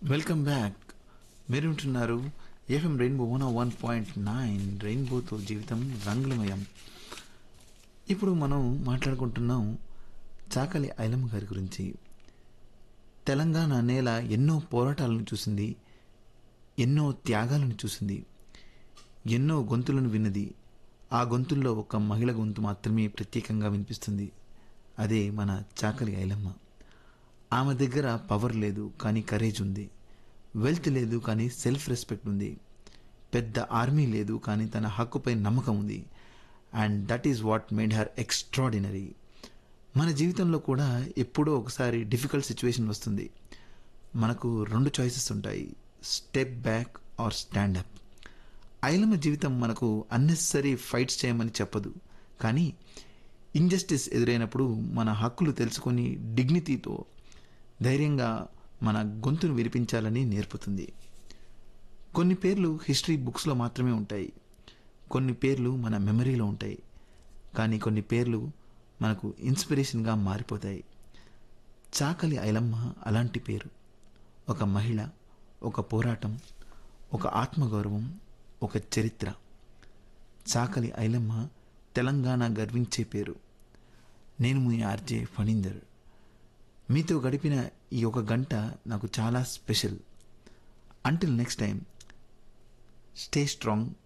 welcome back మీరు వింటున్నారు FM rainbow one one point nine రెయిన్బోతో జీవితం రంగులమయం ఇప్పుడు మనం మాట్లాడుకుంటున్నాం చాకలి ఐలమ్మ గారి గురించి తెలంగాణ నేల ఎన్నో పోరాటాలను చూసింది ఎన్నో త్యాగాలను చూసింది ఎన్నో గొంతులను విన్నది ఆ గొంతుల్లో ఒక మహిళ గొంతు మాత్రమే ప్రత్యేకంగా వినిపిస్తుంది అదే మన చాకలి ఐలమ్మ ఆమె దగ్గర పవర్ లేదు కానీ కరేజ్ ఉంది వెల్త్ లేదు కానీ సెల్ఫ్ రెస్పెక్ట్ ఉంది పెద్ద ఆర్మీ లేదు కానీ తన హక్కుపై నమ్మకం ఉంది and that is what made her extraordinary మన జీవితంలో కూడా ఎప్పుడో ఒకసారి డిఫికల్ట్ సిచ్యువేషన్ వస్తుంది మనకు రెండు చాయిసెస్ ఉంటాయి step back or stand up Ailamma జీవితం మనకు అన్నెసరీ ఫైట్స్ చేయమని చెప్పదు కానీ ఇంజస్టిస్ ఎదురైనప్పుడు మన హక్కులు తెలుసుకొని డిగ్నిటీతో ధైర్యంగా మన గొంతును వినిపించాలని నేర్పుతుంది కొన్ని పేర్లు హిస్టరీ బుక్స్లో మాత్రమే ఉంటాయి కొన్ని పేర్లు మన మెమరీలో ఉంటాయి కానీ కొన్ని పేర్లు మనకు ఇన్స్పిరేషన్గా మారిపోతాయి చాకలి ఐలమ్మ అలాంటి పేరు ఒక మహిళ ఒక పోరాటం ఒక ఆత్మగౌరవం ఒక చరిత్ర చాకలి ఐలమ్మ తెలంగాణ గర్వించే పేరు నేను మీ ఆర్జే ఫణీందర్ మీతో గడిపిన ఈ ఒక గంట నాకు చాలా special until next time stay strong